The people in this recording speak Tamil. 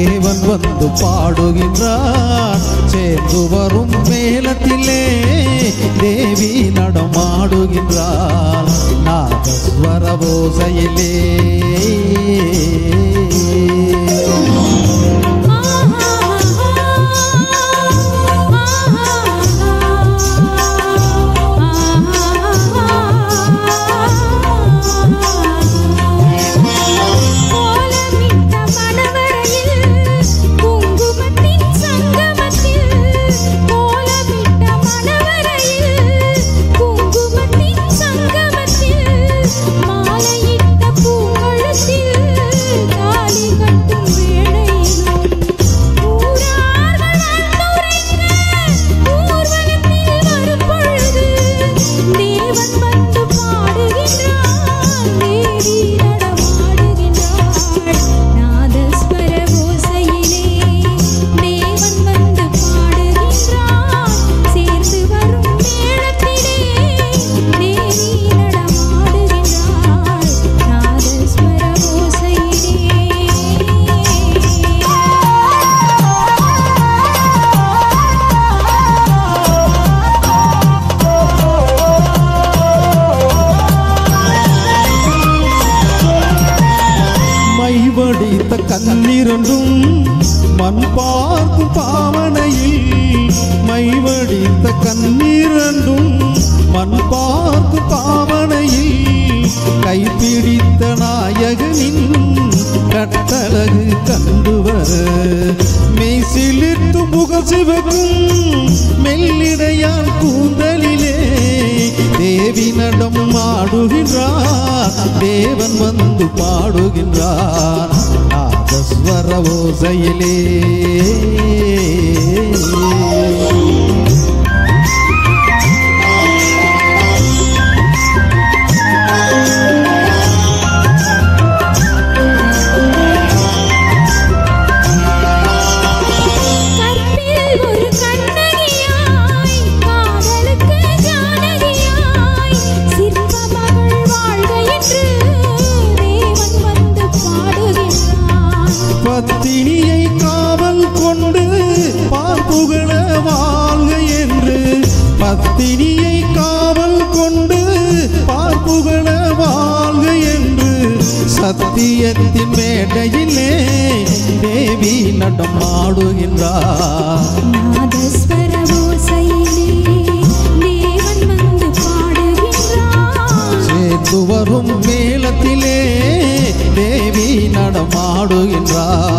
தேவன் வந்து பாடுகின்றார் சேர்ந்து வரும் மேலத்திலே தேவி நடமாடுகின்றார் நாதஸ்வர ஓசையிலே கோலமிட்ட மணவரையில் குங்குமத்தின் சங்கமத்தில் கோலமிட்ட மணவரையில் குங்குமத்தின் சங்கமத்தில் மாலையிட்ட பூங்கழுத்தில் தாலி கட்டும் வேளையிலும் ஊரார்கள் வாழ்ந்துரைக்க ஊர்வலத்தில் வரும் பொழுது தேவன் வந்து பாடுகின்றான் தேவி நடமாடுகின்றாள் நாதஸ்வர ஓசையிலே தேவன் வந்து பாடுகின்றான் சேர்ந்து வரும் மேளத்திலே தேவி நடமாடுகின்றாள் நாதஸ்வர மைவடித்த கண்ணிரண்டும் மண் பார்க்கும் பாவனையில் மைவடித்த கண்ணிரண்டும் மண் பார்க்கும் பாவனையில் கைப்பிடித்த நாயகனின் கட்டழகு கண்டு வர மெய் சிலிர்த்து முகசிவக்கும் மெல்லிடையால் கூந்தலிலே தேவி நடம் ஆடுகின்றார் தேவன் வந்து பாடுகின்றார் நாதஸ்வர ஓசையிலே கற்பில் ஒரு கண்ணகியாய் காதலுக்கு ஜானகியாய் சிற்ப மகள் வாழ்க என்று தேவன் வந்து பாடுகின்றான் பத்தினியை காவல் கொண்டு பார்ப்புகழ வாழ்க என்று பத்தினியை காவல் கொண்டு பார்ப்புகழ வாழ்க என்று சத்தியத்தின் மேடையிலே தேவி நடமாடுகின்றார் நாதஸ்வர ஓசையிலே தேவன் வந்து பாடுகின்றான் சேர்ந்து வரும் மேளத்திலே தேவி நடமாடுகின்றார்